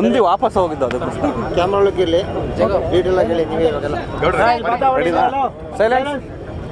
ಬಂದು ವಾಪಸ್ ಹೋಗಿದ್ದು ಅದಕ್ಕೋಸ್ಕರ ಕ್ಯಾಮ್ರಾ ಒಳಗೆ ಇರಲಿ ಡೀಟೇಲ್ ಆಗಿ ಹೇಳಿ ನೀವೇ ಇವಾಗೆಲ್ಲ ರೆಡಿನಾ ಸೈಲೆನ್ಸ್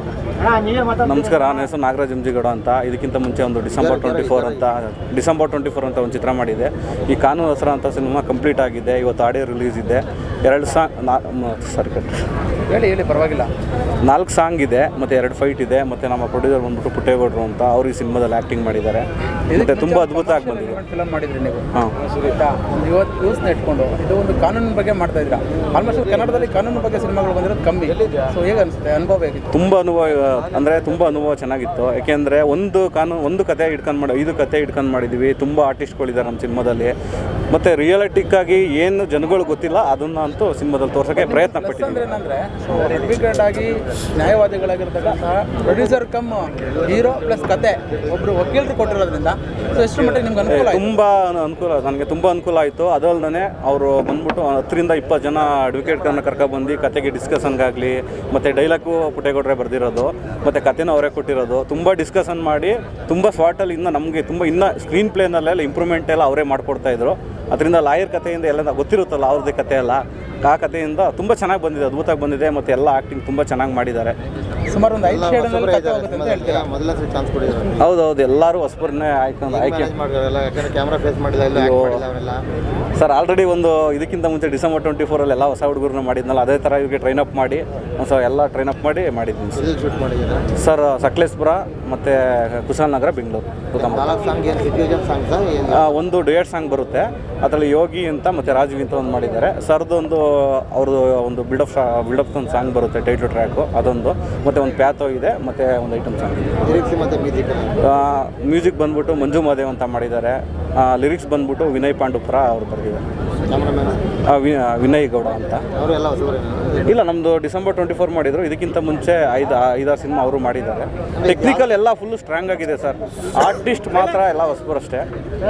ನಮಸ್ಕಾರ ನನ್ನ ಹೆಸರು ನಾಗರಾಜ್ ಎಂಜಿಗೌಡ ಅಂತ ಇದಕ್ಕಿಂತ ಮುಂಚೆ ಒಂದು ಡಿಸೆಂಬರ್ ಟ್ವೆಂಟಿ ಫೋರ್ ಅಂತ ಡಿಸೆಂಬರ್ ಟ್ವೆಂಟಿ ಫೋರ್ ಅಂತ ಒಂದು ಚಿತ್ರ ಮಾಡಿದೆ ಈ ಕಾನೂನು ದಸರಾ ಅಂತ ಸಿನಿಮಾ ಕಂಪ್ಲೀಟ್ ಆಗಿದೆ ಇವತ್ತು ಆಡಿಯೋ ರಿಲೀಸ್ ಇದೆ ಎರಡು ಸಾಂಗ್ ಸರಿ ಕಟ್ ಹೇಳಿ ಹೇಳಿ ಪರವಾಗಿಲ್ಲ ನಾಲ್ಕು ಸಾಂಗ್ ಇದೆ ಮತ್ತು ಎರಡು ಫೈಟ್ ಇದೆ ಮತ್ತು ನಮ್ಮ ಪ್ರೊಡ್ಯೂಸರ್ ಬಂದ್ಬಿಟ್ಟು ಪುಟ್ಟೇಗೌಡರು ಅಂತ ಅವರು ಈ ಸಿನಿಮಾದಲ್ಲಿ ಆ್ಯಕ್ಟಿಂಗ್ ಮಾಡಿದ್ದಾರೆ ಮತ್ತು ತುಂಬ ಅದ್ಭುತ ಆಗಿ ಬಂದಿದೆ ಫಿಲಮ್ ಮಾಡಿದ್ರಿ ನೀವು ಹಾಂ ಆಯ್ತಾ ಒಂದು ಇವತ್ತು ನ್ಯೂಸ್ನ ಇಟ್ಕೊಂಡು ಇದು ಒಂದು ಕಾನೂನಿನ ಬಗ್ಗೆ ಮಾಡ್ತಾ ಇದ್ದೀರಾ ಆಲ್ಮೋಸ್ಟ್ ಕನ್ನಡದಲ್ಲಿ ಕಾನೂನು ಬಗ್ಗೆ ಸಿನಿಮಾಗಳು ಬಂದಿರೋದು ಕಮ್ಮಿ ಸೊ ಹೇಗೆ ಅನಿಸುತ್ತೆ ಅನುಭವ ಹೇಗಿತ್ತು ತುಂಬ ಅನುಭವ ಅಂದರೆ ತುಂಬ ಅನುಭವ ಚೆನ್ನಾಗಿತ್ತು ಯಾಕೆಂದರೆ ಒಂದು ಕಾನೂನು ಒಂದು ಕತೆ ಇಟ್ಕೊಂಡು ಮಾಡಿ ಐದು ಕತೆ ಇಟ್ಕೊಂಡು ಮಾಡಿದ್ವಿ ತುಂಬ ಆರ್ಟಿಸ್ಟ್ಗಳಿದ್ದಾರೆ ನಮ್ಮ ಸಿನಿಮಾದಲ್ಲಿ ಮತ್ತು ರಿಯಲಿಟಿಕ್ಕಾಗಿ ಏನು ಜನಗಳು ಗೊತ್ತಿಲ್ಲ ಅದನ್ನು ಅಂತೂ ಸಿನಿಮಾದಲ್ಲಿ ತೋರ್ಸೋಕ್ಕೆ ಪ್ರಯತ್ನ ಅಂದ್ರೆ ಪಟ್ಟಿದ್ದೀವಿ ಏನಂದ್ರೆ ಸೊ ಅಡ್ವೊಕೇಟ್ ಆಗಿ ನ್ಯಾಯವಾದಿಗಳಾಗಿರ್ತಕ್ಕಂಥ ಪ್ರೊಡ್ಯೂಸರ್ ಕಮ್ ಹೀರೋ ಪ್ಲಸ್ ಕತೆ ಒಬ್ರು ವಕೀಲರು ಕೊಟ್ಟಿರೋದ್ರಿಂದ ಸೊ ಎಷ್ಟು ಮಟ್ಟಿಗೆ ನಿಮ್ಗೆ ಅನುಕೂಲ ಆಯ್ತು ತುಂಬ ಅನುಕೂಲ ನನಗೆ ತುಂಬ ಅನುಕೂಲ ಆಯಿತು ಅದಲ್ಲದೆ ಅವರು ಬಂದ್ಬಿಟ್ಟು ಹತ್ತರಿಂದ ಇಪ್ಪತ್ತು ಜನ ಅಡ್ವೊಕೇಟ್ಗಳನ್ನ ಕರ್ಕೊಬಂದು ಕತೆಗೆ ಡಿಸ್ಕಷನ್ಗಾಗಲಿ ಮತ್ತು ಡೈಲಾಗು ಪುಟ್ಟೇಗೌಡ್ರೆ ಬರೆದಿರೋದು ಮತ್ತು ಕತೆನೂ ಅವರೇ ಕೊಟ್ಟಿರೋದು ತುಂಬ ಡಿಸ್ಕಷನ್ ಮಾಡಿ ತುಂಬ ಸ್ಪಾಟಲ್ಲಿ ಇನ್ನೂ ನಮಗೆ ತುಂಬ ಇನ್ನೂ ಸ್ಕ್ರೀನ್ ಪ್ಲೇನಲ್ಲೆಲ್ಲ ಇಂಪ್ರೂವ್ಮೆಂಟ್ ಎಲ್ಲ ಅವರೇ ಮಾಡಿಕೊಡ್ತಾಯಿದ್ರು ಅದರಿಂದ ಲಾಯರ್ ಕಥೆಯಿಂದ ಎಲ್ಲ ಗೊತ್ತಿರುತ್ತಲ್ಲ ಅವ್ರದ್ದೇ ಕತೆ ಎಲ್ಲ ಆ ಕಥೆಯಿಂದ ತುಂಬ ಚೆನ್ನಾಗಿ ಬಂದಿದೆ ಅದ್ಭುತವಾಗಿ ಬಂದಿದೆ ಮತ್ತು ಎಲ್ಲ ಆ್ಯಕ್ಟಿಂಗ್ ತುಂಬ ಚೆನ್ನಾಗಿ ಮಾಡಿದ್ದಾರೆ ಸುಮಾರು ಒಂದು ಐದು ಶೇಡ್ ಹೊಸಬ್ರೇ ಕತೆ ಇದ್ದಾರೆ ಹೋಗುತ್ತೆ ಅಂತ ಹೇಳ್ತೀರಾ ಮೊದಲ ಸರಿ ಚಾನ್ಸ್ ಕೊಡಿದ್ರು ಹೌದೌದು ಎಲ್ಲರೂ ಹೊಸಬರನ್ನೇ ಆಯ್ಕೊಂಡು ಆಯ್ಕೆ ಮ್ಯಾನೇಜ್ ಮಾಡಿದ್ರಲ್ಲ ಯಾಕಂದ್ರೆ ಕ್ಯಾಮ್ರಾ ಫೇಸ್ ಮಾಡಿಲ್ಲ ಇಲ್ಲ ಅಯ್ಯೋ. ಮಾಡಿಲ್ಲ ಅವರೆಲ್ಲ ಸರ್ ಆಲ್ರೆಡಿ ಒಂದು ಇದಕ್ಕಿಂತ ಮುಂಚೆ ಡಿಸೆಂಬರ್ ಟ್ವೆಂಟಿ ಫೋರಲ್ಲಿ ಎಲ್ಲ ಹೊಸ ಹುಡುಗರನ್ನ ಮಾಡಿದ್ನಲ್ಲ ಅದೇ ಥರ ಇವ್ರಿಗೆ ಟ್ರೈನ್ ಅಪ್ ಮಾಡಿ ಸೊ ಎಲ್ಲ ಟ್ರೈನ್ ಅಪ್ ಮಾಡಿ ಮಾಡಿದ್ದೀನಿ ಸರ್ ಎಲ್ಲಿ ಶೂಟ್ ಮಾಡಿದ್ದೀರಾ ಸರ್ ಸಕಲೇಶ್ಪುರ ಮತ್ತು ಕುಶಾಲನಗರ ಬೆಂಗಳೂರು ಸುತ್ತಮುತ್ತ ನಾಲ್ಕು ಸಾಂಗ್ ಏನು ಸಿಚುವೇಶನ್ ಸಾಂಗ್ಸಾ ಏನು ಆ, ಒಂದು ಡುಯೆಟ್ ಸಾಂಗ್ ಬರುತ್ತೆ ಅದರಲ್ಲಿ ಯೋಗಿ ಅಂತ ಮತ್ತು ರಾಜವಿ ಅಂತ ಒಂದು ಮಾಡಿದ್ದಾರೆ ಸರ್ದೊಂದು ಅವ್ರದ್ದು ಒಂದು ಬಿಲ್ಡಪ್ ಬಿಲ್ಡಪ್ ಒಂದು ಸಾಂಗ್ ಬರುತ್ತೆ ಟೈಟ್ಲ್ ಟ್ರ್ಯಾಕು ಅದೊಂದು ಮತ್ತು ಒಂದು ಪ್ಯಾತೋ ಇದೆ ಮತ್ತು ಒಂದು ಐಟಮ್ ಸಾಂಗ್ ಇದೆ ಲಿರಿಕ್ಸ್ ಮತ್ತು ಮ್ಯೂಸಿಕ್ ಮ್ಯೂಸಿಕ್ ಬಂದ್ಬಿಟ್ಟು ಮಂಜು ಮಾದೇವ್ ಅಂತ ಮಾಡಿದ್ದಾರೆ ಲಿರಿಕ್ಸ್ ಬಂದ್ಬಿಟ್ಟು ವಿನಯ್ ಪಾಂಡುಪುರ ಅವ್ರು ಬರೆದಿದ್ದಾರೆ ಕ್ಯಾಮ್ರಾಮನ್ ಆ, ವಿ- ವಿನಯ್ ಗೌಡ ಅಂತ ಅವರು ಎಲ್ಲ ಹೊಸಬ್ರೇನು ಇಲ್ಲ ನಮ್ಮದು ಡಿಸೆಂಬರ್ ಟ್ವೆಂಟಿ ಫೋರ್ ಮಾಡಿದ್ರು ಇದಕ್ಕಿಂತ ಮುಂಚೆ ಐದು ಐದಾರು ಸಿನಿಮಾ ಅವರು ಮಾಡಿದ್ದಾರೆ ಟೆಕ್ನಿಕಲ್ ಎಲ್ಲ ಫುಲ್ ಸ್ಟ್ರಾಂಗ್ ಆಗಿದೆ ಸರ್ ಆರ್ಟಿಸ್ಟ್ ಮಾತ್ರ ಎಲ್ಲ ಹೊಸಬರಷ್ಟೇ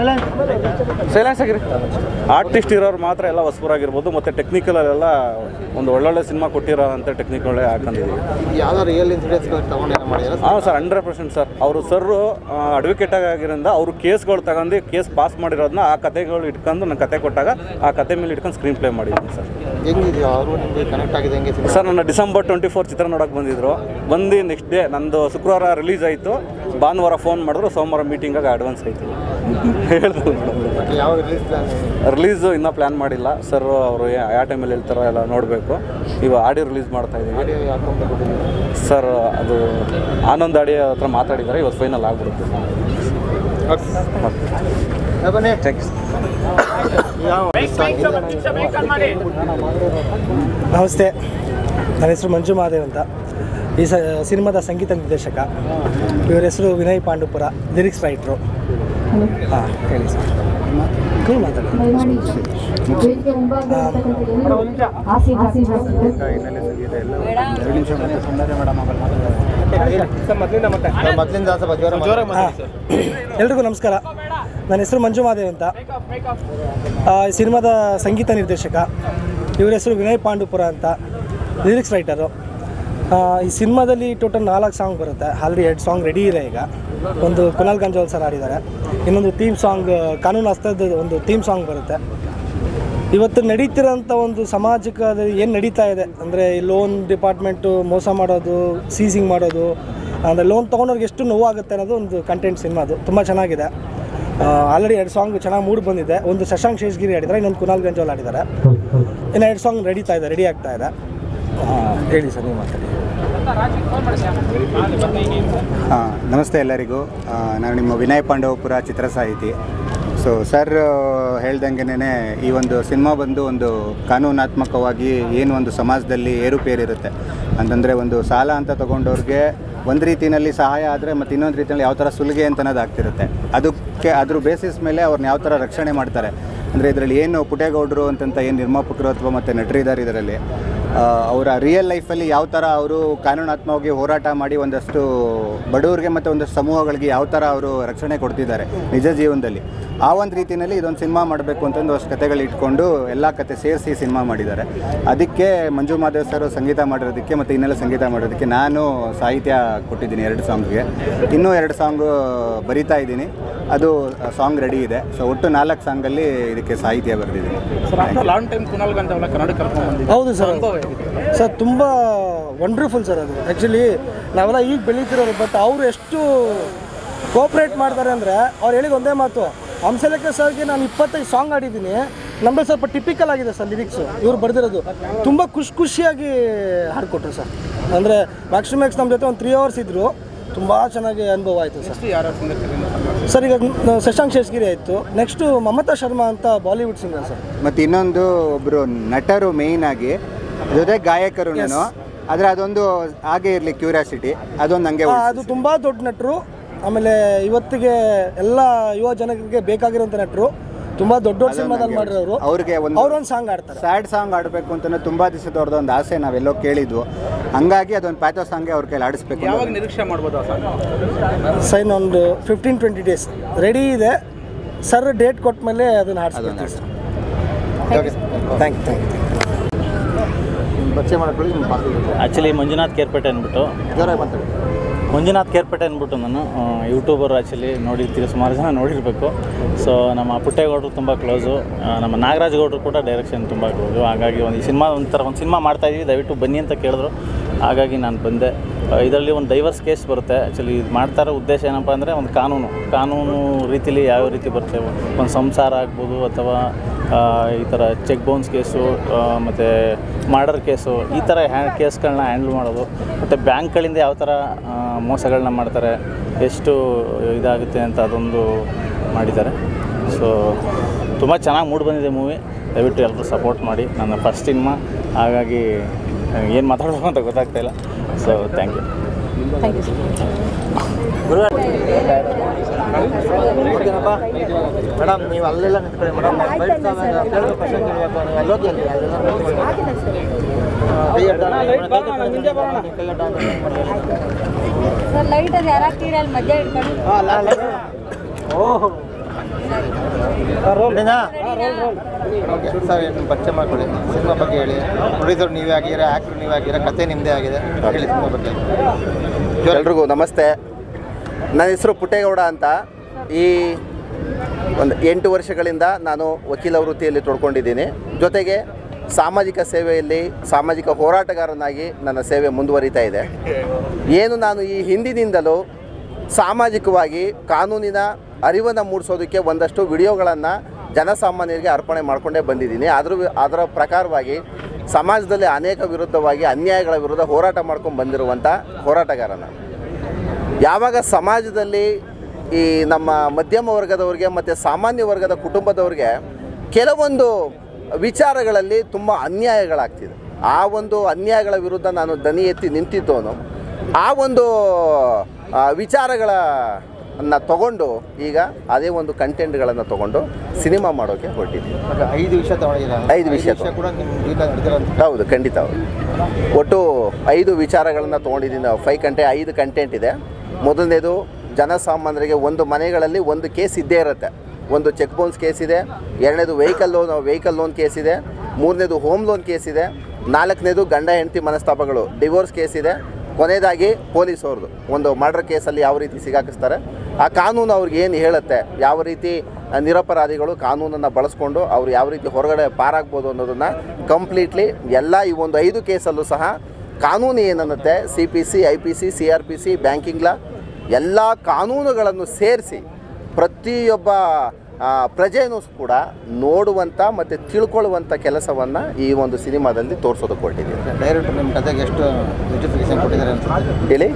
ಸೈಲೆನ್ಸ್ ಆಗಿರಿ ಆರ್ಟಿಸ್ಟ್ ಇರೋರು ಮಾತ್ರ ಎಲ್ಲ ಹೊಸಬರಾಗಿರ್ಬೋದು ಮತ್ತು ಟೆಕ್ನಿಕಲೆಲ್ಲ ಒಂದು ಒಳ್ಳೊಳ್ಳೆ ಸಿನಿಮಾ ಕೊಟ್ಟಿರೋ ಅಂತ ಟೆಕ್ನಿಕಲ್ಲೇ ಹಾಕೊಂಡಿದ್ದೀವಿ ಯಾವುದೋ ರಿಯಲ್ ಇನ್ಸಿಡೆಂಟ್ಸ್ಗಳು ತೊಗೊಂಡು ಏನೋ ಮಾಡಿದಾರೆ ಹಾಂ ಸರ್ ಹಂಡ್ರೆಡ್ ಪರ್ಸೆಂಟ್ ಸರ್ ಅವರು ಸರ್ರು ಅಡ್ವೊಕೇಟ್ ಆಗಿರೋದ್ರಿಂದ ಅವರು ಕೇಸ್ಗಳು ತಗೊಂಡು ಕೇಸ್ ಪಾಸ್ ಮಾಡಿರೋದನ್ನ ಆ ಕತೆಗಳು ಇಟ್ಕೊಂಡು ನಾನು ಕತೆ ಕೊಟ್ಟಾಗ ಆ ಕತೆ ಮೇಲೆ ಇಟ್ಕೊಂಡು ಸ್ಕ್ರೀನ್ ಪ್ಲೇ ಮಾಡಿದ್ದೀನಿ ಸರ್ ಹೆಂಗಿದೆಯೋ ಅವರು ನಿಮಗೆ ಕನೆಕ್ಟ್ ಆಗಿದೆ ಹೆಂಗೆ ಸಿನಿಮಾ ಸರ್ ನನ್ನ ಡಿಸೆಂಬರ್ ಟ್ವೆಂಟಿ ಫೋರ್ ಚಿತ್ರ ನೋಡೋಕೆ ಬಂದಿದ್ರು ಬಂದು ನೆಕ್ಸ್ಟ್ ಡೇ ನಂದು ಶುಕ್ರವಾರ ರಿಲೀಸ್ ಆಯಿತು ಭಾನುವಾರ ಫೋನ್ ಮಾಡಿದ್ರು ಸೋಮವಾರ ಮೀಟಿಂಗಾಗ ಅಡ್ವಾನ್ಸ್ ಆಯಿತು ಹೇಳಿದ್ರು ಯಾವ ರಿಲೀಸ್ ಪ್ಲಾನ್ ರಿಲೀಸು ಇನ್ನೂ ಪ್ಲ್ಯಾನ್ ಮಾಡಿಲ್ಲ ಸರ್ ಅವರು ಯಾವ ಟೈಮಲ್ಲಿ ಹೇಳ್ತಾರೋ ಎಲ್ಲ ನೋಡಬೇಕು ಇವಾಗ ಆಡಿಯೋ ರಿಲೀಸ್ ಮಾಡ್ತಾ ಇದ್ದೀವಿ ಆಡಿಯೋ ಹಾಕೊಂಡು ಕೊಟ್ಟಿದ್ದೀವಿ ಸರ್ ಅದು ಆನಂದ್ ಆಡಿಯೋ ಹತ್ರ ಮಾತಾಡಿದ್ದಾರೆ ಇವತ್ತು ಫೈನಲ್ ಆಗಿಬಿಡುತ್ತೆ ಬನ್ನಿ ನಮಸ್ತೆ ನನ್ನ ಹೆಸರು ಮಂಜು ಮಹಾದೇವ್ ಅಂತ ಈ ಸ ಸಿನಿಮಾದ ಸಂಗೀತ ನಿರ್ದೇಶಕ ಇವರ ಹೆಸರು ವಿನಯ್ ಪಾಂಡುಪುರ ಲಿರಿಕ್ಸ್ ರೈಟ್ರು ಹಾಂ ಹೇಳಿ ಸರ್ ನೀವು ಮಾತಾಡಿ ದಯಮಾಡಿ ವೇದಿಕೆ ಮುಂಭಾಗದಲ್ಲಿರ್ತಕ್ಕಂಥ ಆಸೀನ್ ಆಶೀರ್ವಾದ ಮೊದಲಿಂದ ಸ್ವಲ್ಪ ಜೋರ ಹಾಂ ಎಲ್ರಿಗೂ ನಮಸ್ಕಾರ ನನ್ನ ಹೆಸರು ಮಂಜು ಮಹಾದೇವ್ ಅಂತ ಆ, ಈ ಸಿನಿಮಾದ ಸಂಗೀತ ನಿರ್ದೇಶಕ ಇವರ ಹೆಸರು ವಿನಯ್ ಪಾಂಡುಪುರ ಅಂತ ಲಿರಿಕ್ಸ್ ರೈಟರು ಈ ಸಿನಿಮಾದಲ್ಲಿ ಟೋಟಲ್ ನಾಲ್ಕು ಸಾಂಗ್ ಬರುತ್ತೆ ಆಲ್ರೆಡಿ ಎರಡು ಸಾಂಗ್ ರೆಡಿ ಇದೆ ಈಗ ಒಂದು ಕುನಾಲ್ ಗಂಜೋಲ್ ಸರ್ ಆಡಿದ್ದಾರೆ ಇನ್ನೊಂದು ಥೀಮ್ ಸಾಂಗ್ ಕಾನೂನು ಹಸ್ತದ ಒಂದು ಥೀಮ್ ಸಾಂಗ್ ಬರುತ್ತೆ ಇವತ್ತು ನಡೀತಿರೋಂಥ ಒಂದು ಸಮಾಜಕ್ಕೆ ಏನು ನಡೀತಾ ಇದೆ ಅಂದರೆ ಈ ಲೋನ್ ಡಿಪಾರ್ಟ್ಮೆಂಟು ಮೋಸ ಮಾಡೋದು ಸೀಸಿಂಗ್ ಮಾಡೋದು ಅಂದರೆ ಲೋನ್ ತೊಗೊಂಡವ್ರಿಗೆ ಎಷ್ಟು ನೋವಾಗುತ್ತೆ ಅನ್ನೋದು ಒಂದು ಕಂಟೆಂಟ್ ಸಿನಿಮಾ ಅದು ತುಂಬ ಚೆನ್ನಾಗಿದೆ ಆಲ್ರೆಡಿ ಎರಡು ಸಾಂಗ್ ಚೆನ್ನಾಗಿ ಮೂಡ್ ಬಂದಿದೆ ಒಂದು ಶಶಾಂಕ್ ಶೇಷ್ಗಿರಿ ಆಡಿದ್ದಾರೆ ಇನ್ನೊಂದು ಕುನಾಲ್ ಗಂಜೋಲ್ ಆಡಿದ್ದಾರೆ ಇನ್ನು ಎರಡು ಸಾಂಗ್ ನಡೀತಾ ಇದೆ ರೆಡಿ ಆಗ್ತಾ ಇದೆ ಆ, ಹೇಳಿ ಸರ್ ನೀವು ಮಾತಾಡಿ ಹಾಂ ನಮಸ್ತೆ ಎಲ್ಲರಿಗೂ ಆ, ನಾನು ನಿಮ್ಮ ವಿನಯ್ ಪಾಂಡವಪುರ ಚಿತ್ರ ಸಾಹಿತಿ ಸೊ ಸರ್ ಹೇಳ್ದಂಗೆನೇ ಈ ಒಂದು ಸಿನಿಮಾ ಬಂದು ಒಂದು ಕಾನೂನಾತ್ಮಕವಾಗಿ ಏನು ಒಂದು ಸಮಾಜದಲ್ಲಿ ಏರುಪೇರಿರುತ್ತೆ ಅಂತಂದರೆ ಒಂದು ಸಾಲ ಅಂತ ತಗೊಂಡವ್ರಿಗೆ ಒಂದು ರೀತಿಯಲ್ಲಿ ಸಹಾಯ ಆದರೆ ಮತ್ತು ಇನ್ನೊಂದು ರೀತಿಯಲ್ಲಿ ಯಾವ ಥರ ಸುಲಿಗೆ ಅಂತ ಅನ್ನೋದು ಆಗ್ತಿರುತ್ತೆ ಅದಕ್ಕೆ ಅದ್ರ ಬೇಸಿಸ್ ಮೇಲೆ ಅವ್ರನ್ನ ಯಾವ ಥರ ರಕ್ಷಣೆ ಮಾಡ್ತಾರೆ ಅಂದರೆ ಇದರಲ್ಲಿ ಏನು ಪುಟೇಗೌಡರು ಅಂತಂತ ಏನು ನಿರ್ಮಾಪಕರು ಅಥವಾ ಮತ್ತು ನಟರಿದ್ದಾರೆ ಇದರಲ್ಲಿ ಆ, ಅವರ ರಿಯಲ್ ಲೈಫಲ್ಲಿ ಯಾವ ಥರ ಅವರು ಕಾನೂನಾತ್ಮಕವಾಗಿ ಹೋರಾಟ ಮಾಡಿ ಒಂದಷ್ಟು ಬಡವರಿಗೆ ಮತ್ತು ಒಂದಷ್ಟು ಸಮೂಹಗಳಿಗೆ ಯಾವ ಥರ ಅವರು ರಕ್ಷಣೆ ಕೊಡ್ತಿದ್ದಾರೆ ನಿಜ ಜೀವನದಲ್ಲಿ ಆ ಒಂದು ರೀತಿಯಲ್ಲಿ ಇದೊಂದು ಸಿನಿಮಾ ಮಾಡಬೇಕು ಅಂತಂದು ಅಷ್ಟು ಕತೆಗಳು ಇಟ್ಕೊಂಡು ಎಲ್ಲ ಕತೆ ಸೇರಿಸಿ ಸಿನಿಮಾ ಮಾಡಿದ್ದಾರೆ ಅದಕ್ಕೆ ಮಂಜು ಮಾದೇವ್ ಸರ್ ಸಂಗೀತ ಮಾಡಿರೋದಕ್ಕೆ ಮತ್ತು ಇನ್ನೆಲ್ಲ ಸಂಗೀತ ಮಾಡೋದಕ್ಕೆ ನಾನು ಸಾಹಿತ್ಯ ಕೊಟ್ಟಿದ್ದೀನಿ ಎರಡು ಸಾಂಗ್ಗೆ ಇನ್ನೂ ಎರಡು ಸಾಂಗು ಬರಿತಾ ಇದ್ದೀನಿ ಅದು ಸಾಂಗ್ ರೆಡಿ ಇದೆ ಸೊ ಒಟ್ಟು ನಾಲ್ಕು ಸಾಂಗಲ್ಲಿ ಇದಕ್ಕೆ ಸಾಹಿತ್ಯ ಬರೆದಿದ್ದೀನಿ sir after long time Kunal ಗಂಟ ಅವಳ ಕನ್ನಡ ಕರ್ಕೊಂಡು ಬಂದಿದ್ದೀವಿ ಹೌದು ಸರ್ ಅನುಭವ ಹೇಗಿದೆ ಸರ್ ತುಂಬ ವಂಡರ್ಫುಲ್ ಸರ್ ಅದು ಆ್ಯಕ್ಚುಲಿ ನಾವೆಲ್ಲ ಈಗ ಬೆಳೀತಿರೋರು ಬಟ್ ಅವರು ಎಷ್ಟು ಕೋಪ್ರೇಟ್ ಮಾಡ್ತಾರೆ ಅಂದರೆ ಅವ್ರು ಹೇಳಿದ ಒಂದೇ ಮಾತು ಹಂಸಲೇಖ ಸರ್ಗೆ ನಾನು ಇಪ್ಪತ್ತೈದು ಸಾಂಗ್ ಆಡಿದ್ದೀನಿ ನಮ್ಮಲ್ಲಿ ಸ್ವಲ್ಪ ಟಿಪಿಕಲ್ ಆಗಿದೆ ಸರ್ ಲಿರಿಕ್ಸು ಇವ್ರು ಬರೆದಿರೋದು ತುಂಬ ಖುಷಿ ಖುಷಿಯಾಗಿ ಹಾಡ್ಕೊಟ್ರು ಸರ್ ಅಂದರೆ ಮ್ಯಾಕ್ಸ್ ಟು ಮ್ಯಾಕ್ಸ್ ನಮ್ಮ ಜೊತೆ ಒಂದು ತ್ರೀ ಅವರ್ಸ್ ಇದ್ದರು ತುಂಬ ಚೆನ್ನಾಗಿ ಅನುಭವ ಆಯಿತು ಸರ್ ಎಷ್ಟು ಯಾರ ಸಿಂಗರ್ಗಳಿಂದ ಸರ್ ಈಗ ನ- ಶಶಾಂಕ್ ಶೇಷಗಿರಿ ಆಯಿತು ನೆಕ್ಸ್ಟು ಮಮತಾ ಶರ್ಮಾ ಅಂತ ಬಾಲಿವುಡ್ ಸಿಂಗರ್ ಸರ್ ಮತ್ತು ಇನ್ನೊಂದು ಒಬ್ಬರು ನಟರು ಮೇಯ್ನ್ ಆಗಿ ಜೊತೆ ಗಾಯಕರು ನಾನು ಆದರೆ ಅದೊಂದು ಹಾಗೆ ಇರಲಿ ಕ್ಯೂರಿಯಾಸಿಟಿ ಅದೊಂದು ನನಗೆ ಆ, ಅದು ತುಂಬ ದೊಡ್ಡ ನಟರು ಆಮೇಲೆ ಇವತ್ತಿಗೆ ಎಲ್ಲ ಯುವ ಜನರಿಗೆ ಬೇಕಾಗಿರೋಂಥ ನಟರು ತುಂಬ ದೊಡ್ಡ ದೊಡ್ಡ ಸಿನಿಮಾದಲ್ಲಿ ಮಾಡಿರೋರು ಅವ್ರಿಗೆ ಒಂದು ಅವ್ರೊಂದು ಸಾಂಗ್ ಆಡ್ತಾರೆ ಸ್ಯಾಡ್ ಸಾಂಗ್ ಆಡಬೇಕು ಅಂತ ತುಂಬ ದಿವಸದವ್ರದ್ದು ಒಂದು ಆಸೆ ನಾವೆಲ್ಲೋ ಕೇಳಿದ್ವು ಹಂಗಾಗಿ ಅದೊಂದು ಪ್ಯಾಥೋ ಸಾಂಗ್ಗೆ ಅವ್ರ ಕೈಲಿ ಆಡಿಸ್ಬೇಕು ಯಾವಾಗ ಅನ್ನೋದು. ನಿರೀಕ್ಷೆ ಮಾಡ್ಬೋದು ಆ ಸಾಂಗ್ ಸೈನ್ ಒಂದು ಫಿಫ್ಟೀನ್ ಟ್ವೆಂಟಿ ಡೇಸ್ ರೆಡಿ ಇದೆ ಸರ್ ಡೇಟ್ ಕೊಟ್ಟ ಮೇಲೆ ಅದನ್ನು ಹಾಡ್ಸ್ಕೊಡ್ತೀವಿ sir okay thank you thank you ನಿಮ್ಮ ಪರಿಚಯ ಮಾಡ್ಕೊಳ್ಳಿ ನಿಮ್ಮ ಪಾಸ್ ಆ್ಯಕ್ಚುಲಿ ಮಂಜುನಾಥ್ ಕೇರ್ಪೇಟೆ ಅಂದ್ಬಿಟ್ಟು ಜೋರಾಗಿ ಮಾತಾಡಿ ಮಂಜುನಾಥ್ ಕೇರ್ಪೇಟೆ ಅಂದ್ಬಿಟ್ಟು ನಾನು ಯೂಟ್ಯೂಬರ್ ಆ್ಯಕ್ಚುಲಿ ನೋಡಿರ್ತೀರಿ ಸುಮಾರು ಜನ ನೋಡಿರಬೇಕು ಸೊ ನಮ್ಮ ಪುಟ್ಟೇಗೌಡರು ತುಂಬ ಕ್ಲೋಸು ನಮ್ಮ ನಾಗರಾಜ್ ಗೌಡರು ಕೂಡ ಡೈರೆಕ್ಷನ್ ತುಂಬ ಕ್ಲೋಸು ಹಾಗಾಗಿ ಒಂದು ಈ ಸಿನಿಮಾ ಒಂಥರ ಒಂದು ಸಿನಿಮಾ ಮಾಡ್ತಾಯಿದ್ದೀವಿ ದಯವಿಟ್ಟು ಬನ್ನಿ ಅಂತ ಕೇಳಿದ್ರು ಹಾಗಾಗಿ ನಾನು ಬಂದೆ ಇದರಲ್ಲಿ ಒಂದು ಡೈವರ್ಸ್ ಕೇಸ್ ಬರುತ್ತೆ ಆ್ಯಕ್ಚುಲಿ ಇದು ಮಾಡ್ತಾ ಇರೋ ಉದ್ದೇಶ ಏನಪ್ಪ ಅಂದರೆ ಒಂದು ಕಾನೂನು ಕಾನೂನು ರೀತಿಲಿ ಯಾವ ರೀತಿ ಬರುತ್ತೆ ಒಂದು ಸಂಸಾರ ಆಗ್ಬೋದು ಅಥವಾ ಆ, ಈ ಥರ ಚೆಕ್ ಬೌನ್ಸ್ ಕೇಸು ಮತ್ತು ಮರ್ಡರ್ ಕೇಸು ಈ ಥರ ಹ್ಯಾ ಕೇಸ್ಗಳನ್ನ ಹ್ಯಾಂಡಲ್ ಮಾಡೋದು ಮತ್ತು ಬ್ಯಾಂಕ್ಗಳಿಂದ ಯಾವ ಥರ ಆ, ಮೋಸಗಳನ್ನ ಮಾಡ್ತಾರೆ ಎಷ್ಟು ಇದಾಗುತ್ತೆ ಅಂತ ಅದೊಂದು ಮಾಡಿದ್ದಾರೆ ಸೊ ತುಂಬ ಚೆನ್ನಾಗಿ ಮೂಡ್ ಬಂದಿದೆ ಮೂವಿ ದಯವಿಟ್ಟು ಎಲ್ಲರೂ ಸಪೋರ್ಟ್ ಮಾಡಿ ನನ್ನ ಫಸ್ಟ್ ಸಿನಿಮಾ ಹಾಗಾಗಿ ಏನು ಮಾತಾಡಬೇಕು ಅಂತ ಗೊತ್ತಾಗ್ತಾ ಇಲ್ಲ ಸೊ ಥ್ಯಾಂಕ್ ಯು ಓಕೆನಪ್ಪ ಮೇಡಮ್ ನೀವು ಅಲ್ಲೆಲ್ಲ ನಿಂತ್ಕೊಳ್ಳಿ ಮೇಡಮ್ ಕೇಳಬೇಕು ಕ್ವಶನ್ ಕೇಳಬೇಕು ನೀವು ಅಲ್ಲಿ ಹೋಗಿ ಅಲ್ಲಿ ಅಲ್ಲೆಲ್ಲ ನಿಂತ್ಕೊಳ್ಳಿ. ಕೈ ಅಡ್ಡ ಮಾಡಿ, ಕೈ ಅಡ್ಡ ಕೈ ಅಡ್ಡ ಅಂತ ಮಾಡಿ. ಸರ್ ಲೈಟ್ ಅದು ಯಾರು ಹಾಕ್ತೀರಿ ಅಲ್ಲಿ ಮಧ್ಯ ಇಟ್ಕೊಂಡು ರೆಡಿನಾ? ಓಕೆ ಸರ್ ನಿಮ್ಮ ಪರಿಚಯ ಮಾಡ್ಕೊಳ್ಳಿ ಸಿನಿಮಾ ಬಗ್ಗೆ ಹೇಳಿ ಪ್ರೊಡ್ಯೂಸರ್ ನೀವೇ ಆಗಿದ್ದೀರಾ ಆ್ಯಕ್ಟರ್ ನೀವೇ ಆಗಿದ್ದೀರಾ ಕತೆ ನಿಮ್ಮದೇ ಆಗಿದೆ ಹೇಳಿ ಸಿನಿಮಾ ಬಗ್ಗೆ ಎಲ್ರಿಗೂ ನಮಸ್ತೆ ನನ್ನ ಹೆಸರು ಪುಟ್ಟೇಗೌಡ ಅಂತ ಈ ಒಂದು ಎಂಟು ವರ್ಷಗಳಿಂದ ನಾನು ವಕೀಲ ವೃತ್ತಿಯಲ್ಲಿ ತೊಡ್ಕೊಂಡಿದ್ದೀನಿ ಜೊತೆಗೆ ಸಾಮಾಜಿಕ ಸೇವೆಯಲ್ಲಿ ಸಾಮಾಜಿಕ ಹೋರಾಟಗಾರನಾಗಿ ನನ್ನ ಸೇವೆ ಮುಂದುವರಿತಾ ಇದೆ ಏನು ನಾನು ಈ ಹಿಂದಿನಿಂದಲೂ ಸಾಮಾಜಿಕವಾಗಿ ಕಾನೂನಿನ ಅರಿವನ್ನು ಮೂಡಿಸೋದಕ್ಕೆ ಒಂದಷ್ಟು ವಿಡಿಯೋಗಳನ್ನು ಜನಸಾಮಾನ್ಯರಿಗೆ ಅರ್ಪಣೆ ಮಾಡಿಕೊಂಡೇ ಬಂದಿದ್ದೀನಿ ಅದ್ರ ವಿ- ಅದರ ಪ್ರಕಾರವಾಗಿ ಸಮಾಜದಲ್ಲಿ ಅನೇಕ ವಿರುದ್ಧವಾಗಿ ಅನ್ಯಾಯಗಳ ವಿರುದ್ಧ ಹೋರಾಟ ಮಾಡ್ಕೊಂಡು ಬಂದಿರುವಂಥ ಹೋರಾಟಗಾರ ನಾನು ಯಾವಾಗ ಸಮಾಜದಲ್ಲಿ ಈ ನಮ್ಮ ಮಧ್ಯಮ ವರ್ಗದವ್ರಿಗೆ ಮತ್ತು ಸಾಮಾನ್ಯ ವರ್ಗದ ಕುಟುಂಬದವ್ರಿಗೆ ಕೆಲವೊಂದು ವಿಚಾರಗಳಲ್ಲಿ ತುಂಬ ಅನ್ಯಾಯಗಳಾಗ್ತಿದೆ ಆ ಒಂದು ಅನ್ಯಾಯಗಳ ವಿರುದ್ಧ ನಾನು ದನಿ ಎತ್ತಿ ನಿಂತಿದ್ದವನು ಆ ಒಂದು ಆ, ವಿಚಾರಗಳನ್ನ ತಗೊಂಡು ಈಗ ಅದೇ ಒಂದು ಕಂಟೆಂಟ್ಗಳನ್ನು ತಗೊಂಡು ಸಿನಿಮಾ ಮಾಡೋಕ್ಕೆ ಹೊರಟಿದ್ದೀನಿ ಓಕೆ ಐದು ವಿಷಯ ತಗೊಂಡಿದ್ದೀರಾ ಐದು ವಿಷಯ ವಿಷಯ ಕೂಡ ನಿಮ್ಮ ಜೀವಿತ ನಡೆದಿರೋಂಥ ಹೌದು ಖಂಡಿತ ಹೌದು ಒಟ್ಟು ಐದು ವಿಚಾರಗಳನ್ನು ತೊಗೊಂಡಿದ್ದೀನಿ ನಾವು ಫೈ ಕಂಟೆ ಐದು ಕಂಟೆಂಟ್ ಇದೆ ಮೊದಲನೇದು ಜನಸಾಮಾನ್ಯರಿಗೆ ಒಂದು ಮನೆಗಳಲ್ಲಿ ಒಂದು ಕೇಸ್ ಇದ್ದೇ ಇರುತ್ತೆ ಒಂದು ಚೆಕ್ ಬೌನ್ಸ್ ಕೇಸ್ ಇದೆ ಎರಡನೇದು vehicle loan vehicle loan case ಇದೆ ಮೂರನೇದು ಹೋಮ್ ಲೋನ್ ಕೇಸ್ ಇದೆ ನಾಲ್ಕನೇದು ಗಂಡ ಹೆಂಡತಿ ಮನಸ್ತಾಪಗಳು ಡಿವೋರ್ಸ್ ಕೇಸ್ ಇದೆ ಕೊನೆಯದಾಗಿ ಪೊಲೀಸ್ ಅವ್ರದ್ದು ಒಂದು ಮರ್ಡರ್ ಕೇಸಲ್ಲಿ ಯಾವ ರೀತಿ ಸಿಗಾಕಿಸ್ತಾರೆ ಆ ಕಾನೂನು ಅವ್ರಿಗೆ ಏನು ಹೇಳುತ್ತೆ ಯಾವ ರೀತಿ ಆ, ನಿರಪರಾಧಿಗಳು ಕಾನೂನನ್ನು ಬಳಸ್ಕೊಂಡು ಅವ್ರು ಯಾವ ರೀತಿ ಹೊರಗಡೆ ಪಾರಾಗ್ಬೋದು ಅನ್ನೋದನ್ನು ಕಂಪ್ಲೀಟ್ಲಿ ಎಲ್ಲ ಈ ಒಂದು ಐದು ಕೇಸಲ್ಲೂ ಸಹ ಕಾನೂನು ಏನನ್ನುತ್ತೆ C P C I P C C R P C banking law ಎಲ್ಲ ಕಾನೂನುಗಳನ್ನು ಸೇರಿಸಿ ಪ್ರತಿಯೊಬ್ಬ ಆ, ಪ್ರಜೆಯೂ ಕೂಡ ನೋಡುವಂಥ ಮತ್ತು ತಿಳ್ಕೊಳ್ಳುವಂಥ ಕೆಲಸವನ್ನು ಈ ಒಂದು ಸಿನಿಮಾದಲ್ಲಿ ತೋರಿಸೋದಕ್ಕೆ ಹೊರಟಿದ್ದೀವಿ ಡೈರೆಕ್ಟರ್ ನಿಮ್ಮ ಕತೆಗೆ ಎಷ್ಟು ಜಸ್ಟಿಫಿಕೇಶನ್ ಕೊಟ್ಟಿದ್ದಾರೆ ಅನ್ಸುತ್ತೆ ಹೇಳಿ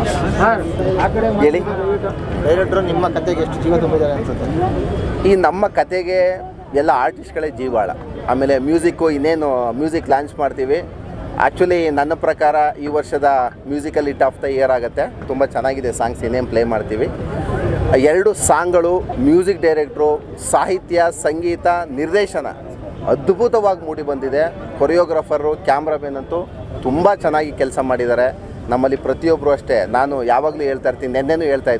ಹೇಳಿ ಡೈರೆಕ್ಟರ್ ನಿಮ್ಮ ಕತೆಗೆ ಎಷ್ಟು ಜೀವ ತುಂಬಿದ್ದಾರೆ ಅನ್ಸುತ್ತೆ ಈ ನಮ್ಮ ಕತೆಗೆ ಎಲ್ಲ ಆರ್ಟಿಸ್ಟ್ಗಳೇ ಜೀವಾಳ ಆಮೇಲೆ ಮ್ಯೂಸಿಕ್ಕು ಇನ್ನೇನು ಮ್ಯೂಸಿಕ್ ಲಾಂಚ್ ಮಾಡ್ತೀವಿ ಆ್ಯಕ್ಚುಲಿ ನನ್ನ ಪ್ರಕಾರ ಈ ವರ್ಷದ musical hit of the year ಆಗುತ್ತೆ ತುಂಬ ಚೆನ್ನಾಗಿದೆ ಸಾಂಗ್ಸ್ ಇನ್ನೇನು ಪ್ಲೇ ಮಾಡ್ತೀವಿ ಎರಡು ಸಾಂಗ್ಗಳು ಮ್ಯೂಸಿಕ್ ಡೈರೆಕ್ಟ್ರು ಸಾಹಿತ್ಯ ಸಂಗೀತ ನಿರ್ದೇಶನ ಅದ್ಭುತವಾಗಿ ಮೂಡಿ ಬಂದಿದೆ ಕೊರಿಯೋಗ್ರಾಫರು ಕ್ಯಾಮ್ರಾಮನ್ ಅಂತೂ ತುಂಬ ಚೆನ್ನಾಗಿ ಕೆಲಸ ಮಾಡಿದ್ದಾರೆ ನಮ್ಮಲ್ಲಿ ಪ್ರತಿಯೊಬ್ಬರು ಅಷ್ಟೇ ನಾನು ಯಾವಾಗಲೂ ಹೇಳ್ತಾ ಇರ್ತೀನಿ ನೆನ್ನೆನೂ ಹೇಳ್ತಾ ಇದ್ದೆ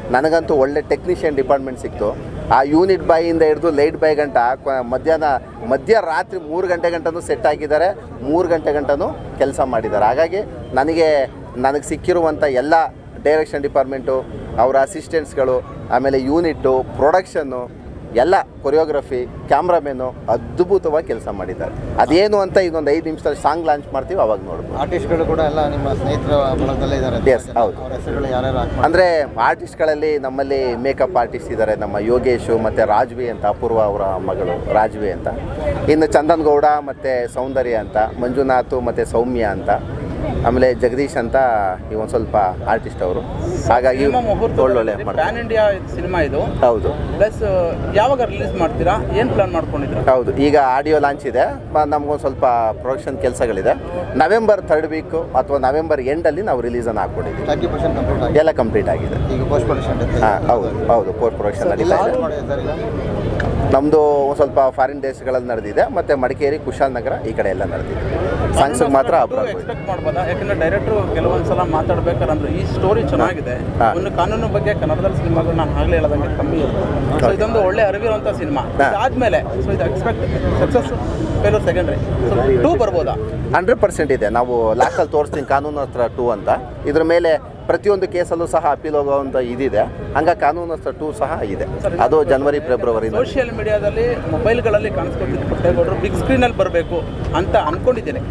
ನನಗಂತೂ ಒಳ್ಳೆ ಟೆಕ್ನಿಷಿಯನ್ ಡಿಪಾರ್ಟ್ಮೆಂಟ್ ಸಿಕ್ತು ಆ ಯೂನಿಟ್ ಬಾಯಿಂದ ಹಿಡಿದು ಲೈಟ್ ಬಾಯ್ ಗಂಟ ಕ- ಮಧ್ಯಾಹ್ನ ಮಧ್ಯರಾತ್ರಿ ಮೂರು ಗಂಟೆ ಗಂಟನೂ ಸೆಟ್ ಆಗಿದ್ದಾರೆ ಮೂರು ಗಂಟೆ ಗಂಟನೂ ಕೆಲಸ ಮಾಡಿದ್ದಾರೆ ಹಾಗಾಗಿ ನನಗೆ ನನಗೆ ಸಿಕ್ಕಿರುವಂಥ ಎಲ್ಲ ಡೈರೆಕ್ಷನ್ ಡಿಪಾರ್ಟ್ಮೆಂಟು ಅವರ ಅಸಿಸ್ಟೆಂಟ್ಸ್ಗಳು ಆಮೇಲೆ ಯೂನಿಟ್ಟು ಪ್ರೊಡಕ್ಷನ್ನು ಎಲ್ಲ ಕೊರಿಯೋಗ್ರಫಿ ಕ್ಯಾಮ್ರಾಮೇನು ಅದ್ಭುತವಾಗಿ ಕೆಲಸ ಮಾಡಿದ್ದಾರೆ ಅದೇನು ಅಂತ ಇನ್ನೊಂದು ಐದು ನಿಮಿಷದಲ್ಲಿ ಸಾಂಗ್ ಲಾಂಚ್ ಮಾಡ್ತೀವಿ ಅವಾಗ ನೋಡ್ಬೋದು ಆರ್ಟಿಸ್ಟ್ಗಳು ಕೂಡ ಎಲ್ಲ ನಿಮ್ಮ ಸ್ನೇಹಿತರ ಬಳಗದಲ್ಲೇ ಇದ್ದಾರೆ Yes, ಹೌದು. ಅವ್ರ ಹೆಸರುಗಳು ಯಾರ್ಯಾರು ಹಾಕ್ತಾರೆ ಅಂದರೆ ಆರ್ಟಿಸ್ಟ್ಗಳಲ್ಲಿ ನಮ್ಮಲ್ಲಿ ಮೇಕಪ್ ಆರ್ಟಿಸ್ಟ್ ಇದ್ದಾರೆ ನಮ್ಮ ಯೋಗೇಶು ಮತ್ತು ರಾಜ್ವಿ ಅಂತ ಅಪೂರ್ವ ಅವರ ಮಗಳು ರಾಜ್ವಿ ಅಂತ ಇನ್ನು ಚಂದನ್ ಗೌಡ ಮತ್ತು ಸೌಂದರ್ಯ ಅಂತ ಮಂಜುನಾಥ್ ಮತ್ತು ಸೌಮ್ಯ ಅಂತ ಆಮೇಲೆ ಜಗದೀಶ್ ಅಂತ ಇವೊಂದು ಸ್ವಲ್ಪ ಆರ್ಟಿಸ್ಟ್ ಅವರು ಹಾಗಾಗಿ ಸಿನಿಮಾ ಮುಹೂರ್ತ ಒಳ್ಳೊಳ್ಳೆ ಮಾಡ್ತಾರೆ ಪ್ಯಾನ್ ಇಂಡಿಯಾ ಸಿನಿಮಾ ಇದು ಹೌದು ಪ್ಲಸ್ ಯಾವಾಗ ರಿಲೀಸ್ ಮಾಡ್ತೀರಾ ಏನು ಪ್ಲಾನ್ ಮಾಡ್ಕೊಂಡಿದ್ದೀರಾ ಹೌದು ಈಗ ಆಡಿಯೋ ಲಾಂಚ್ ಇದೆ ಮ- ನಮ್ಗೊಂದು ಸ್ವಲ್ಪ ಪ್ರೊಡಕ್ಷನ್ ಕೆಲಸಗಳಿದೆ ನವೆಂಬರ್ ಥರ್ಡ್ ವೀಕು ಅಥವಾ ನವೆಂಬರ್ ಎಂಡಲ್ಲಿ ನಾವು ರಿಲೀಸನ್ನು ಹಾಕ್ಕೊಂಡಿದ್ದೀವಿ ತರ್ಟಿ ಪರ್ಸೆಂಟ್ ಕಂಪ್ಲೀಟ್ ಆಗಿದೆ ಎಲ್ಲ ಕಂಪ್ಲೀಟ್ ಆಗಿದೆ ಈಗ ಪೋಸ್ಟ್ ಪ್ರೊಡಕ್ಷನ್ ಹಾಂ ಹೌದು ಹೌದು ಪೋಸ್ಟ್ ಪ್ರೊಡಕ್ಷನ್ ನಡೀತಾ ಇದೆ ಮಾಡಿದೆ ಸರ್ ಈಗ ನಮ್ಮದು ಒಂದು ಸ್ವಲ್ಪ ಫಾರಿನ್ ದೇಶಗಳಲ್ಲಿ ನಡೆದಿದೆ ಮತ್ತು ಮಡಿಕೇರಿ ಕುಶಾಲನಗರ ಈ ಕಡೆ ಎಲ್ಲ ನಡೆದಿದೆ ಸಾಂಗ್ಸಿಗೆ ಮಾತ್ರ ಅಬ್ರಾಡ್ ಎಕ್ಸ್ಪೆಕ್ಟ್ ಮಾಡ್ಬೋದಾ ಯಾಕಂದ್ರೆ ಡೈರೆಕ್ಟರ್ ಕೆಲವೊಂದ್ಸಲ ಮಾತಾಡ್ಬೇಕಾದ್ರೆ ಅಂದ್ರೆ ಈ ಸ್ಟೋರಿ ಚೆನ್ನಾಗಿದೆ ಹಾ. ಒಂದು ಕಾನೂನು ಬಗ್ಗೆ ಕನ್ನಡದಲ್ಲಿ ಸಿನಿಮಾಗಳು ನಾನು ಆಗಲೇ ಹೇಳದಂಗೆ ಕಮ್ಮಿ ಇದೆ ಸೊ ಇದೊಂದು ಒಳ್ಳೆ ಅರಿವಿರುವಂಥ ಸಿನಿಮಾ ಹಾ. ಆದ್ಮೇಲೆ ಸೊ ಇದು ಎಕ್ಸ್ಪೆಕ್ಟ್ ಸಕ್ಸಸ್ ಫೇಲೋ ಸೆಕೆಂಡ್ರಿ ಸೊ ಟೂ ಬರ್ಬೋದಾ ಹಂಡ್ರೆಡ್ ಪರ್ಸೆಂಟ್ ಇದೆ ನಾವು ಲಾಸ್ಟಲ್ಲಿ ತೋರಿಸ್ತೀನಿ ಕಾನೂನು ಹತ್ರ ಟೂ ಅಂತ ಇದ್ರ ಮೇಲೆ ಪ್ರತಿಯೊಂದು ಕೇಸಲ್ಲೂ ಸಹ ಅಪೀಲ್ ಹೋಗೋವಂಥ ಇದಿದೆ ಹಂಗ ಕಾನೂನು ಹತ್ರ ಟೂ ಸಹ ಇದೆ ಅದು ಜನವರಿ ಫೆಬ್ರವರಿ ಸೋಷಿಯಲ್ ಮೀಡಿಯಾದಲ್ಲಿ ಮೊಬೈಲ್ಗಳಲ್ಲಿ ಕಾಣಿಸ್ಕೊತಿದ್ದು ಪುಟ್ಟೇಗೌಡರು ಬಿಗ್ ಸ್ಕ್ರೀನಲ್ಲಿ ಬರಬೇಕು ಅಂತ ಅನ್ಕೊಂಡಿದ್ದೇನೆ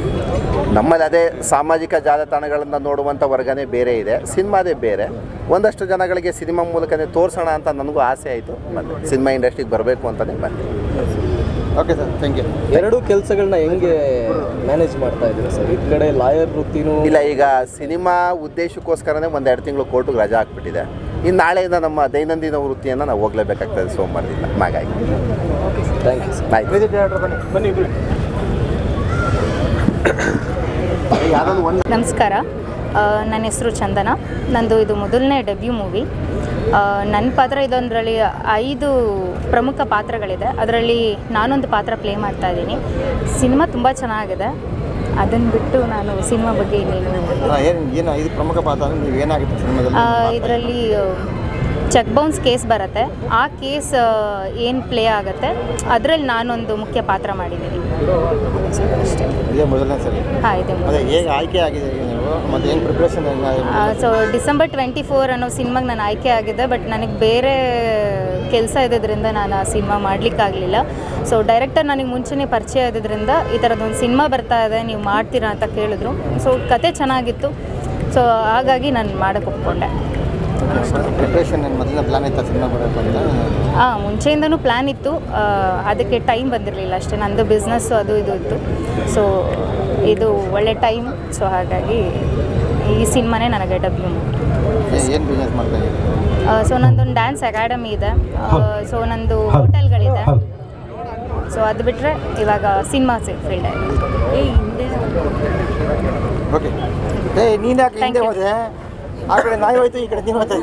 ನಮ್ಮಲ್ಲಿ ಅದೇ ಸಾಮಾಜಿಕ ಜಾಲತಾಣಗಳನ್ನು ನೋಡುವಂಥ ವರ್ಗನೇ ಬೇರೆ ಇದೆ ಸಿನಿಮಾದೇ ಬೇರೆ ಒಂದಷ್ಟು ಜನಗಳಿಗೆ ಸಿನಿಮಾ ಮೂಲಕನೇ ತೋರಿಸೋಣ ಅಂತ ನನಗೂ ಆಸೆ ಆಯಿತು ಬಂದೆ ಸಿನಿಮಾ ಇಂಡಸ್ಟ್ರಿಗೆ ಬರಬೇಕು ಅಂತಲೇ ಬಂದೆ ಓಕೆ ಸರ್ ಥ್ಯಾಂಕ್ ಯು ಎರಡು ಕೆಲಸಗಳನ್ನ ಹೆಂಗೆ ಮ್ಯಾನೇಜ್ ಮಾಡ್ತಾ ಇದ್ದೀರಾ ಸರ್ ಈ ಕಡೆ ಲಾಯರ್ ವೃತ್ತಿನೂ ಇಲ್ಲ ಈಗ ಸಿನಿಮಾ ಉದ್ದೇಶಕ್ಕೋಸ್ಕರನೇ ಒಂದೆರಡು ತಿಂಗಳು ಕೋರ್ಟಿಗೆ ರಜಾ ಹಾಕ್ಬಿಟ್ಟಿದೆ ಇನ್ನು ನಾಳೆಯಿಂದ ನಮ್ಮ ದೈನಂದಿನ ವೃತ್ತಿಯನ್ನು ನಾವು ಹೋಗಲೇಬೇಕಾಗ್ತದೆ ಸೋಮವಾರದಿಂದ ಹಾಗಾಗಿ ಥ್ಯಾಂಕ್ ಯು ಸರ್ ಆಯ್ತು ಬನ್ನಿ ಬನ್ನಿ ನಮಸ್ಕಾರ ಆ, ನನ್ನ ಹೆಸರು ಚಂದನ ನಂದು ಇದು ಮೊದಲನೇ ಡೆಬ್ಯೂ ಮೂವಿ ನನ್ನ ಪಾತ್ರ ಇದೊಂದರಲ್ಲಿ ಐದು ಪ್ರಮುಖ ಪಾತ್ರಗಳಿದೆ ಅದರಲ್ಲಿ ನಾನೊಂದು ಪಾತ್ರ ಪ್ಲೇ ಮಾಡ್ತಾ ಇದ್ದೀನಿ ಸಿನಿಮಾ ತುಂಬ ಚೆನ್ನಾಗಿದೆ ಅದನ್ನು ಬಿಟ್ಟು ನಾನು ಸಿನಿಮಾ ಬಗ್ಗೆ ಇನ್ನೇನು ಏನು ಏನು ಇದು ಪ್ರಮುಖ ಪಾತ್ರ ಅಂದ್ರೆ ನೀವು ಏನಾಗುತ್ತೆ ಸಿನಿಮಾದಲ್ಲಿ ಇದರಲ್ಲಿ ಚೆಕ್ ಬೌನ್ಸ್ ಕೇಸ್ ಬರುತ್ತೆ ಆ ಕೇಸ್ ಏನು ಪ್ಲೇ ಆಗುತ್ತೆ ಅದರಲ್ಲಿ ನಾನೊಂದು ಮುಖ್ಯ ಪಾತ್ರ ಮಾಡಿದ್ದೀನಿ ಅಷ್ಟೇ ಇದೇ ಮೊದಲನೇ ಸರಿ ಹಾಂ ಇದೆ ಅದೇ ಹೇಗೆ ಆಯ್ಕೆ ಆಗಿದೆ ಈಗ ನೀವು ಮತ್ತು ಏನು preparation so December twenty four ಅನ್ನೋ ಸಿನಿಮಾಗೆ ನಾನು ಆಯ್ಕೆ ಆಗಿದೆ ಬಟ್ ನನಗೆ ಬೇರೆ ಕೆಲಸ ಇದ್ದಿದ್ದರಿಂದ ನಾನು ಆ ಸಿನಿಮಾ ಮಾಡಲಿಕ್ಕಾಗಲಿಲ್ಲ ಸೊ ಡೈರೆಕ್ಟರ್ ನನಗೆ ಮುಂಚೆನೇ ಪರಿಚಯ ಇದ್ದಿದ್ದರಿಂದ ಈ ಥರದೊಂದು ಸಿನಿಮಾ ಬರ್ತಾ ಇದೆ ನೀವು ಮಾಡ್ತೀರಾ ಅಂತ ಕೇಳಿದ್ರು ಸೊ ಕತೆ ಚೆನ್ನಾಗಿತ್ತು ಸೊ ಹಾಗಾಗಿ ನಾನು ಮಾಡೋಕ್ಕೆ ಒಪ್ಕೊಂಡೆ ಪ್ರಿಪ್ರೇಷನ್ ಏನು ಮೊದಲನೇ ಪ್ಲಾನ್ ಇತ್ತು ಸಿನಿಮಾ ಬರೋದು ಅಂತ ಹಾಂ ಮುಂಚೆಯಿಂದನೂ ಪ್ಲ್ಯಾನ್ ಇತ್ತು ಆ, ಅದಕ್ಕೆ ಟೈಮ್ ಬಂದಿರಲಿಲ್ಲ ಅಷ್ಟೇ ನಂದು ಬಿಸ್ನೆಸ್ಸು ಅದು ಇದು ಇತ್ತು ಸೊ ಇದು ಒಳ್ಳೆ ಟೈಮ್ ಸೊ ಹಾಗಾಗಿ ಈ ಸಿನಿಮಾನೇ ನನಗೆ ಡಬ್ಲ್ಯೂ ಏನು ಬಿಸ್ನೆಸ್ ಮಾಡ್ತಾ ಇದ್ದೀರಿ ಸೊ ನಂದೊಂದು ಡ್ಯಾನ್ಸ್ ಅಕಾಡೆಮಿ ಇದೆ ಸೊ ನಂದು ಹೋಟೆಲ್ಗಳಿದೆ ಸೊ ಅದು ಬಿಟ್ಟರೆ ಇವಾಗ ಸಿನಿಮಾ ಫೀಲ್ಡ್ ಓಕೆ ಏ ನೀನು ಯಾಕೆ ಹಿಂದೆ Thank you. ಹೋದೆ ಆ ಕಡೆ ನಾಯಿ ಹೋಯ್ತು ಈ ಕಡೆ ನೀನು ಹೋಗ್ತಾ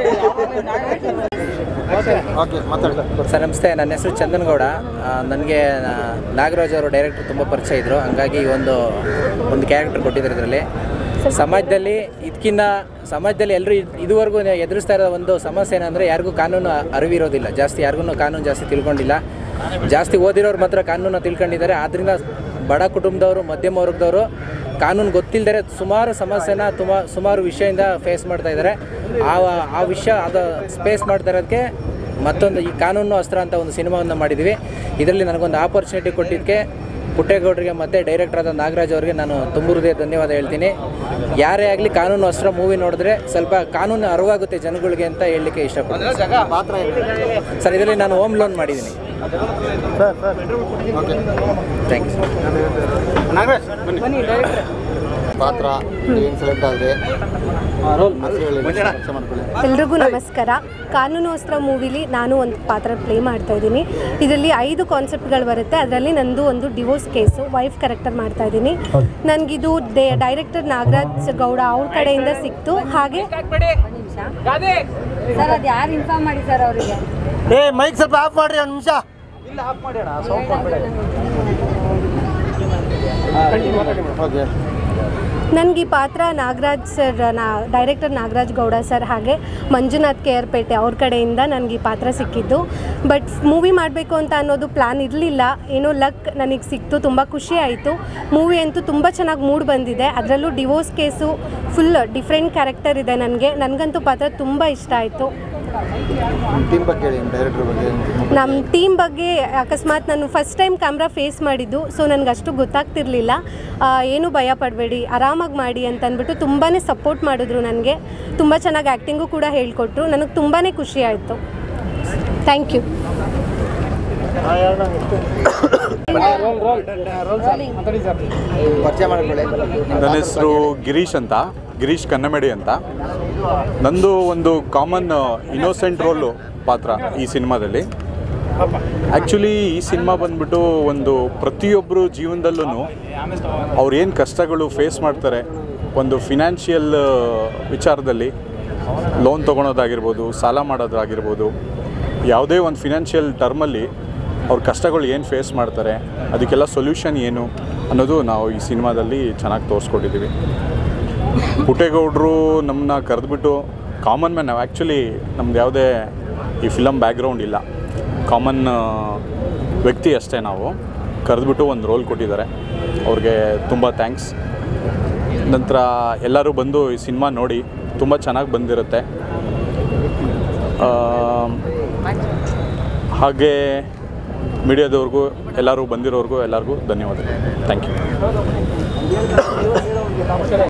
ಓಕೆ ಮಾತಾಡಿ ಸರ್ ನಮಸ್ತೆ ನನ್ನ ಹೆಸರು ಚಂದನಗೌಡ ನನಗೆ ನಾಗರಾಜ್ ಅವರು ಡೈರೆಕ್ಟರ್ ತುಂಬ ಪರಿಚಯ ಇದ್ದರು ಹಂಗಾಗಿ ಈ ಒಂದು ಒಂದು ಕ್ಯಾರೆಕ್ಟರ್ ಕೊಟ್ಟಿದ್ದಾರೆ ಇದರಲ್ಲಿ ಸಮಾಜದಲ್ಲಿ ಇದಕ್ಕಿಂತ ಸಮಾಜದಲ್ಲಿ ಎಲ್ಲರೂ ಇದುವರೆಗೂ ಎದುರಿಸ್ತಾ ಇರೋ ಒಂದು ಸಮಸ್ಯೆ ಏನಂದರೆ ಯಾರಿಗೂ ಕಾನೂನು ಅರಿವಿರೋದಿಲ್ಲ ಜಾಸ್ತಿ ಯಾರಿಗೂ ಕಾನೂನು ಜಾಸ್ತಿ ತಿಳ್ಕೊಂಡಿಲ್ಲ ಜಾಸ್ತಿ ಓದಿರೋರು ಮಾತ್ರ ಕಾನೂನು ತಿಳ್ಕೊಂಡಿದ್ದಾರೆ ಆದ್ದರಿಂದ ಬಡ ಕುಟುಂಬದವರು ಮಧ್ಯಮ ವರ್ಗದವರು ಕಾನೂನು ಗೊತ್ತಿಲ್ಲದೆ ಸುಮಾರು ಸಮಸ್ಯೆನ ತುಂಬ ಸುಮಾರು ವಿಷಯದಿಂದ ಫೇಸ್ ಮಾಡ್ತಾ ಇದ್ದಾರೆ ಆ ಆ ವಿಷಯ ಅದು ಸ್ಪೇಸ್ ಮಾಡ್ತಾ ಇರೋದಕ್ಕೆ ಮತ್ತೊಂದು ಈ ಕಾನೂನು ಅಸ್ತ್ರ ಅಂತ ಒಂದು ಸಿನಿಮಾವನ್ನು ಮಾಡಿದ್ವಿ ಇದರಲ್ಲಿ ನನಗೊಂದು ಆಪರ್ಚುನಿಟಿ ಕೊಟ್ಟಿದ್ದಕ್ಕೆ ಪುಟ್ಟೇಗೌಡರಿಗೆ ಮತ್ತು ಡೈರೆಕ್ಟರ್ ಆದ ನಾಗರಾಜ್ ಅವರಿಗೆ ನಾನು ತುಂಬ ಹೃದಯ ಧನ್ಯವಾದ ಹೇಳ್ತೀನಿ ಯಾರೇ ಆಗಲಿ ಕಾನೂನು ಅಸ್ತ್ರ ಮೂವಿ ನೋಡಿದ್ರೆ ಸ್ವಲ್ಪ ಕಾನೂನು ಅರಿವಾಗುತ್ತೆ ಜನಗಳಿಗೆ ಅಂತ ಹೇಳಲಿಕ್ಕೆ ಇಷ್ಟಪಡ್ತೀನಿ ಪಾತ್ರ ಏನು ಸರ್ ಇದರಲ್ಲಿ ನಾನು ಹೋಮ್ ಲೋನ್ ಮಾಡಿದ್ದೀನಿ sir sir okay thank you Nagaraj ಬನ್ನಿ ಪಾತ್ರ ಏನು ಸೆಲೆಕ್ಟ್ ಆದರೆ ಮಾಡ್ಕೊಳ್ಳಿ ಎಲ್ರಿಗೂ ನಮಸ್ಕಾರ ಕಾನೂನು ಅಸ್ತ್ರ ಮೂವಿಲಿ ನಾನು ಒಂದು ಪಾತ್ರ ಪ್ಲೇ ಮಾಡ್ತಾ ಇದ್ದೀನಿ ಇದರಲ್ಲಿ ಐದು ಕಾನ್ಸೆಪ್ಟ್ಗಳು ಬರುತ್ತೆ ಅದರಲ್ಲಿ ನಂದು ಒಂದು ಡಿವೋರ್ಸ್ ಕೇಸು ವೈಫ್ ಕ್ಯಾರೆಕ್ಟರ್ ಮಾಡ್ತಾ ಇದ್ದೀನಿ ನನಗಿದು ಡೈರೆಕ್ಟರ್ ನಾಗರಾಜ್ ಗೌಡ ಅವ್ರ ಕಡೆಯಿಂದ ಸಿಕ್ತು ಹಾಗೆ ಸರ್ ಅದು ಯಾರು ಇನ್ಫಾರ್ಮ್ ಮಾಡಿ ಸರ್ ಅವರಿಗೆ ಏ ಮೈಕ್ ಸ್ವಲ್ಪ ಆಫ್ ಮಾಡ್ರಿ ಒಂದು ನಿಮಿಷ ಓಕೆ ನನಗೆ ಈ ಪಾತ್ರ ನಾಗರಾಜ್ ಸರ್ ನಾ ಡೈರೆಕ್ಟರ್ ನಾಗರಾಜ್ ಗೌಡ ಸರ್ ಹಾಗೆ ಮಂಜುನಾಥ್ ಕೆ ಆರ್ ಪೇಟೆ ಅವ್ರ ಕಡೆಯಿಂದ ನನಗೆ ಈ ಪಾತ್ರ ಸಿಕ್ಕಿದ್ದು ಬಟ್ ಮೂವಿ ಮಾಡಬೇಕು ಅಂತ ಅನ್ನೋದು ಪ್ಲ್ಯಾನ್ ಇರಲಿಲ್ಲ ಏನೋ ಲಕ್ ನನಗೆ ಸಿಕ್ತು ತುಂಬ ಖುಷಿ ಆಯಿತು ಮೂವಿ ಅಂತೂ ತುಂಬ ಚೆನ್ನಾಗಿ ಮೂಡ್ ಬಂದಿದೆ ಅದರಲ್ಲೂ divorce case full different character ಇದೆ ನನಗೆ ನನಗಂತೂ ಪಾತ್ರ ತುಂಬ ಇಷ್ಟ ಆಯಿತು ಟೀಮ್ ಬಗ್ಗೆ ಹೇಳಿ ಡೈರೆಕ್ಟರ್ ಬಗ್ಗೆ ನಮ್ಮ ಟೀಮ್ ಬಗ್ಗೆ ಅಕಸ್ಮಾತ್ ನಾನು ಫಸ್ಟ್ ಟೈಮ್ ಕ್ಯಾಮ್ರಾ ಫೇಸ್ ಮಾಡಿದ್ದು ಸೊ ನನಗೆ ಅಷ್ಟು ಗೊತ್ತಾಗ್ತಿರ್ಲಿಲ್ಲ ಆ, ಏನು ಭಯ ಪಡಬೇಡಿ ಆರಾಮಾಗಿ ಮಾಡಿ ಅಂತ ಅಂದ್ಬಿಟ್ಟು ತುಂಬಾ ಸಪೋರ್ಟ್ ಮಾಡಿದ್ರು ನನಗೆ ತುಂಬ ಚೆನ್ನಾಗಿ ಆ್ಯಕ್ಟಿಂಗು ಕೂಡ ಹೇಳಿಕೊಟ್ರು ನನಗೆ ತುಂಬಾ ಖುಷಿ ಆಯಿತು ಥ್ಯಾಂಕ್ ಯು ಪರಿಚಯ ಮಾಡ್ಕೊಳ್ಳಿ ನನ್ನ ಹೆಸರು ಗಿರೀಶ್ ಅಂತ ಗಿರೀಶ್ ಕನ್ನಮಡಿ ಅಂತ ನಂದು ಒಂದು ಕಾಮನ್ ಇನ್ನೋಸೆಂಟ್ ರೋಲು ಪಾತ್ರ ಈ ಸಿನಿಮಾದಲ್ಲಿ ಆ್ಯಕ್ಚುಲಿ ಈ ಸಿನಿಮಾ ಬಂದ್ಬಿಟ್ಟು ಒಂದು ಪ್ರತಿಯೊಬ್ಬರು ಜೀವನದಲ್ಲೂ ಅವ್ರು ಏನು ಕಷ್ಟಗಳು ಫೇಸ್ ಮಾಡ್ತಾರೆ ಒಂದು ಫಿನಾನ್ಷಿಯಲ್ ವಿಚಾರದಲ್ಲಿ ಲೋನ್ ತೊಗೊಳೋದಾಗಿರ್ಬೋದು ಸಾಲ ಮಾಡೋದಾಗಿರ್ಬೋದು ಯಾವುದೇ ಒಂದು ಫಿನಾನ್ಷಿಯಲ್ ಟರ್ಮಲ್ಲಿ ಅವ್ರ ಕಷ್ಟಗಳು ಏನು ಫೇಸ್ ಮಾಡ್ತಾರೆ ಅದಕ್ಕೆಲ್ಲ ಸೊಲ್ಯೂಷನ್ ಏನು ಅನ್ನೋದು ನಾವು ಈ ಸಿನಿಮಾದಲ್ಲಿ ಚೆನ್ನಾಗಿ ತೋರಿಸ್ಕೊಟ್ಟಿದ್ದೀವಿ ಪುಟ್ಟೇಗೌಡರು ನಮ್ಮನ್ನ ಕರೆದ್ಬಿಟ್ಟು ಕಾಮನ್ ಮ್ಯಾನ್ ನಾವು ಆ್ಯಕ್ಚುಲಿ ನಮ್ದು ಯಾವುದೇ ಈ ಫಿಲಮ್ ಬ್ಯಾಕ್ಗ್ರೌಂಡ್ ಇಲ್ಲ ಕಾಮನ್ ವ್ಯಕ್ತಿ ಅಷ್ಟೇ ನಾವು ಕರೆದ್ಬಿಟ್ಟು ಒಂದು ರೋಲ್ ಕೊಟ್ಟಿದ್ದಾರೆ ಅವ್ರಿಗೆ ತುಂಬ ಥ್ಯಾಂಕ್ಸ್ ನಂತರ ಎಲ್ಲರೂ ಬಂದು ಈ ಸಿನಿಮಾ ನೋಡಿ ತುಂಬ ಚೆನ್ನಾಗಿ ಬಂದಿರುತ್ತೆ ಆ, ಹಾಗೆ ಮೀಡಿಯಾದವ್ರಿಗೂ ಎಲ್ಲರೂ ಬಂದಿರೋರ್ಗೂ ಎಲ್ಲರಿಗೂ ಧನ್ಯವಾದಗಳು ಥ್ಯಾಂಕ್ ಯು